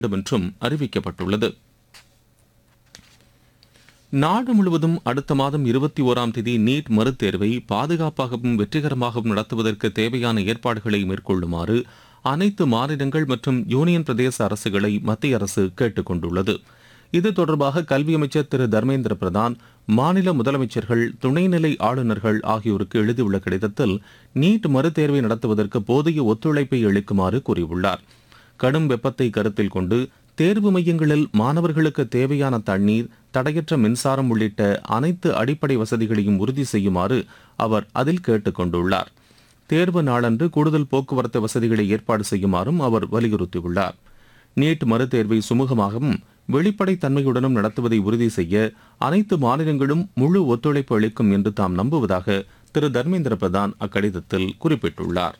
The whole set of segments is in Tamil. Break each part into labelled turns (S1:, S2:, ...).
S1: வேண்டும் என்றும் அறிவிக்கப்பட்டுள்ளது நாடு முழுவதும் அடுத்த மாதம் இருபத்தி ஓராம் தேதி நீட் மறுதேர்வை பாதுகாப்பாகவும் வெற்றிகரமாகவும் நடத்துவதற்கு தேவையான ஏற்பாடுகளை மேற்கொள்ளுமாறு அனைத்து மாநிலங்கள் மற்றும் யூனியன் பிரதேச அரசுகளை மத்திய அரசு கேட்டுக் கொண்டுள்ளது இது தொடர்பாக கல்வி அமைச்சர் திரு தர்மேந்திர பிரதான் மாநில முதலமைச்சர்கள் துணைநிலை ஆளுநர்கள் ஆகியோருக்கு எழுதியுள்ள கடிதத்தில் நீட் மறுதேர்வை நடத்துவதற்கு போதிய ஒத்துழைப்பை அளிக்குமாறு கூறியுள்ளார் கடும் வெப்பத்தை கருத்தில் கொண்டு தேர்வு மையங்களில் மாணவர்களுக்கு தேவையான தண்ணீர் தடையற்ற மின்சாரம் உள்ளிட்ட அனைத்து அடிப்படை வசதிகளையும் உறுதி செய்யுமாறு அவர் அதில் கேட்டுக் கொண்டுள்ளார் தேர்வு நாளன்று கூடுதல் போக்குவரத்து வசதிகளை ஏற்பாடு செய்யுமாறும் அவர் வலியுறுத்தியுள்ளார் நீட் மறுதேர்வை சுமூகமாகவும் வெளிப்படைத் தன்மையுடனும் நடத்துவதை உறுதி செய்ய அனைத்து மாநிலங்களும் முழு ஒத்துழைப்பு அளிக்கும் என்று தாம் நம்புவதாக திரு தர்மேந்திர பிரதான் அக்கடிதத்தில் குறிப்பிட்டுள்ளார்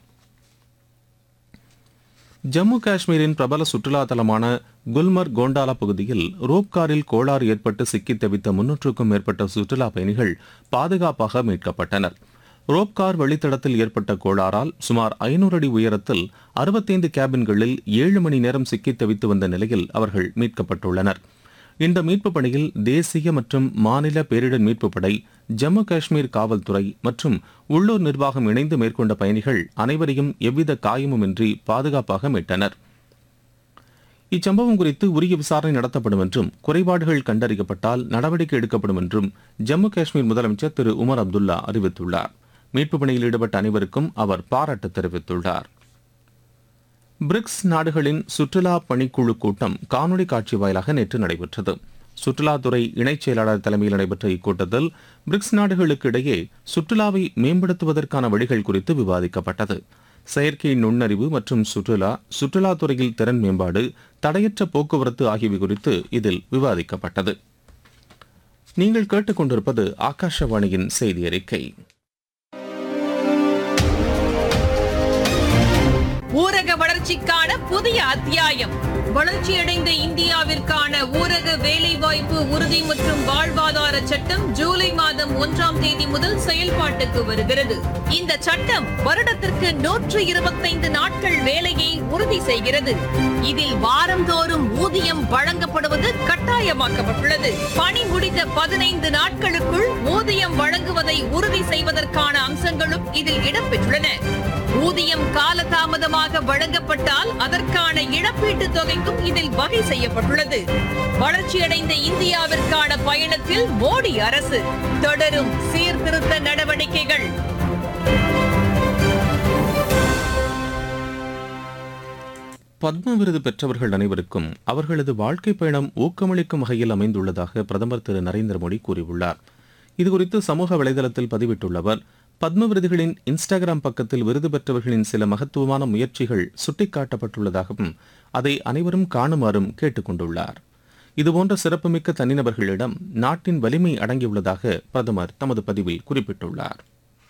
S1: ஜம்மு காஷ்மீரின் பிரபல சுற்றுலா தலமான குல்மர்க் கோண்டாலா பகுதியில் ரோப் காரில் கோளாறு ஏற்பட்டு சிக்கித் தவித்த முன்னூற்றுக்கும் மேற்பட்ட சுற்றுலா பயணிகள் பாதுகாப்பாக மீட்கப்பட்டனர் ரோப் கார் வழித்தடத்தில் ஏற்பட்ட கோளாறால் சுமார் ஐநூறு அடி உயரத்தில் அறுபத்தைந்து கேபின்களில் ஏழு மணி நேரம் சிக்கித் தவித்து வந்த நிலையில் அவர்கள் மீட்கப்பட்டுள்ளனர் இந்த மீட்புப் பணியில் தேசிய மற்றும் மாநில பேரிடர் மீட்புப் படை ஜம்மு காஷ்மீர் காவல்துறை மற்றும் உள்ளூர் நிர்வாகம் இணைந்து மேற்கொண்ட பயணிகள் அனைவரையும் எவ்வித காயமுமின்றி பாதுகாப்பாக மீட்டனர் இச்சம்பவம் குறித்து உரிய விசாரணை நடத்தப்படும் என்றும் குறைபாடுகள் கண்டறியப்பட்டால் நடவடிக்கை எடுக்கப்படும் என்றும் ஜம்மு காஷ்மீர் முதலமைச்சர் திரு உமர் அப்துல்லா அறிவித்துள்ளார் மீட்புப் பணியில் ஈடுபட்ட அனைவருக்கும் அவர் பாராட்டு தெரிவித்துள்ளார் பிரிக்ஸ் நாடுகளின் சுற்றுலா பணிக்குழு கூட்டம் காணொலி காட்சி வாயிலாக நேற்று நடைபெற்றது சுற்றுலாத்துறை இணைச் செயலாளர் தலைமையில் நடைபெற்ற இக்கூட்டத்தில் பிரிக்ஸ் நாடுகளுக்கு இடையே சுற்றுலாவை மேம்படுத்துவதற்கான வழிகள் குறித்து விவாதிக்கப்பட்டது செயற்கை நுண்ணறிவு மற்றும் சுற்றுலா சுற்றுலாத்துறையில் திறன் மேம்பாடு தடையற்ற போக்குவரத்து ஆகியவை குறித்து இதில் விவாதிக்கப்பட்டது நீங்கள் கேட்டுக்கொண்டிருப்பது ஆகாஷவாணியின் செய்தி அறிக்கை
S2: ஊரக வளர்ச்சிக்கான புதிய அத்தியாயம் வளர்ச்சியடைந்த இந்தியாவிற்கான ஊரக வேலைவாய்ப்பு உறுதி மற்றும் வாழ்வாதார சட்டம் ஜூலை மாதம் ஒன்றாம் தேதி முதல் செயல்பாட்டுக்கு வருகிறது இந்த சட்டம் வருடத்திற்கு நூற்று இருபத்தைந்து நாட்கள் வேலையை உறுதி செய்கிறது இதில் வாரந்தோறும் ஊதியம் வழங்கப்படுவது கட்டாயமாக்கப்பட்டுள்ளது பணி முடிந்த பதினைந்து நாட்களுக்குள் ஊதியம் வழங்குவதை உறுதி செய்வதற்கான அம்சங்களும் இதில் இடம்பெற்றுள்ளன ஊதியம் காலதாமதமாக வழங்கப்பட்டால் அதற்கான இழப்பீட்டுத் தொகைக்கும் இதில் வகை செய்யப்பட்டுள்ளது வளர்ச்சியடைந்த இந்தியாவிற்கான பயணத்தில் மோடி அரசு தொடரும் சீர்திருத்த நடவடிக்கைகள்
S1: பத்ம விருது பெற்றவர்கள் அனைவருக்கும் அவர்களது வாழ்க்கை பயணம் ஊக்கமளிக்கும் வகையில் அமைந்துள்ளதாக பிரதமர் திரு நரேந்திர மோடி கூறியுள்ளார் இதுகுறித்து சமூக வலைதளத்தில் பதிவிட்டுள்ள அவர் பத்ம விருதுகளின் இன்ஸ்டாகிராம் பக்கத்தில் விருது பெற்றவர்களின் சில மகத்துவமான முயற்சிகள் சுட்டிக்காட்டப்பட்டுள்ளதாகவும் அதை அனைவரும் காணுமாறும் கேட்டுக் கொண்டுள்ளார் இதுபோன்ற சிறப்புமிக்க தனிநபர்களிடம் நாட்டின் வலிமை அடங்கியுள்ளதாக பிரதமர் தமது பதிவில் குறிப்பிட்டுள்ளார்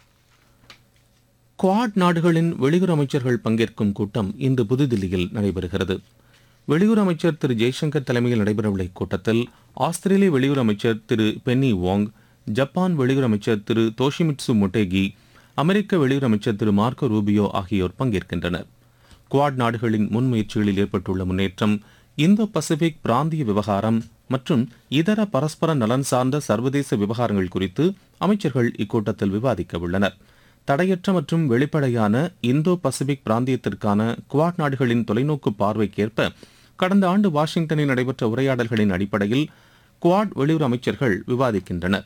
S1: குவாட் நாடுகளின் வெளியுறவு அமைச்சர்கள் பங்கேற்கும் கூட்டம் இன்று புதுதில்லியில் நடைபெறுகிறது வெளியுறவு அமைச்சர் திரு ஜெய்சங்கர் தலைமையில் நடைபெறவுள்ள இக்கூட்டத்தில் ஆஸ்திரேலிய வெளியுறவு அமைச்சர் திரு பென்னி வாங் ஜப்பான் வெளியுறவு அமைச்சர் திரு தோஷிமிட்சு மொட்டேகி அமெரிக்க வெளியுறவு அமைச்சர் திரு மார்க்கோ ரூபியோ ஆகியோர் பங்கேற்கின்றனர் குவாட் நாடுகளின் முன்முயற்சிகளில் ஏற்பட்டுள்ள முன்னேற்றம் இந்தோ பசிபிக் பிராந்திய விவகாரம் மற்றும் இதர பரஸ்பர நலன் சார்ந்த சர்வதேச விவகாரங்கள் குறித்து அமைச்சர்கள் இக்கூட்டத்தில் விவாதிக்க உள்ளனர் தடையற்ற மற்றும் வெளிப்படையான இந்தோ பசிபிக் பிராந்தியத்திற்கான குவாட் நாடுகளின் தொலைநோக்கு பார்வைக்கேற்ப கடந்த ஆண்டு வாஷிங்டனில் நடைபெற்ற உரையாடல்களின் அடிப்படையில் குவாட் வெளியுறவு அமைச்சர்கள் விவாதிக்கின்றனர்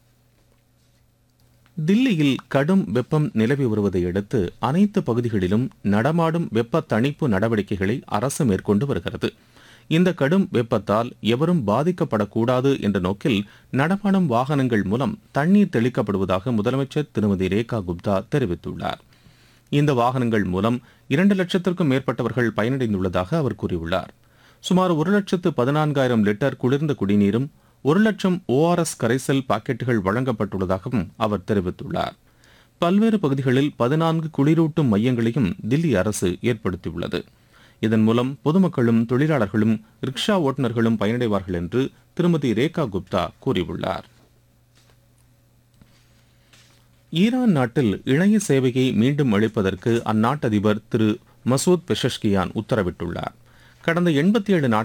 S1: தில்லியில் கடும் வெப்பம் நிலவி வருவதை அடுத்து அனைத்து பகுதிகளிலும் நடமாடும் வெப்ப தணிப்பு நடவடிக்கைகளை அரசு மேற்கொண்டு வருகிறது இந்த கடும் வெப்பத்தால் எவரும் பாதிக்கப்படக்கூடாது என்ற நோக்கில் நடமாடும் வாகனங்கள் மூலம் தண்ணீர் தெளிக்கப்படுவதாக முதலமைச்சர் திருமதி ரேகா குப்தா தெரிவித்துள்ளார் இந்த வாகனங்கள் மூலம் இரண்டு லட்சத்திற்கும் மேற்பட்டவர்கள் பயனடைந்துள்ளதாக அவர் கூறியுள்ளார் சுமார் ஒரு லட்சத்து பதினான்காயிரம் லிட்டர் குளிர்ந்த குடிநீரும் ஒரு லட்சம் ஓஆர்எஸ் கரைசல் பாக்கெட்டுகள் வழங்கப்பட்டுள்ளதாகவும் அவர் தெரிவித்துள்ளார் பல்வேறு பகுதிகளில் பதினான்கு குளிரூட்டும் மையங்களையும் தில்லி அரசு ஏற்படுத்தியுள்ளது இதன் மூலம் பொதுமக்களும் தொழிலாளர்களும் ரிக்ஷா ஓட்டுநர்களும் பயனடைவார்கள் என்று திருமதி ரேகா குப்தா கூறியுள்ளார் ஈரான் நாட்டில் இணைய சேவையை மீண்டும் அளிப்பதற்கு அந்நாட்டு அதிபர் திரு மசூத் பெஷஷ்கியான் உத்தரவிட்டுள்ளார் கடந்த எண்பத்தி ஏழு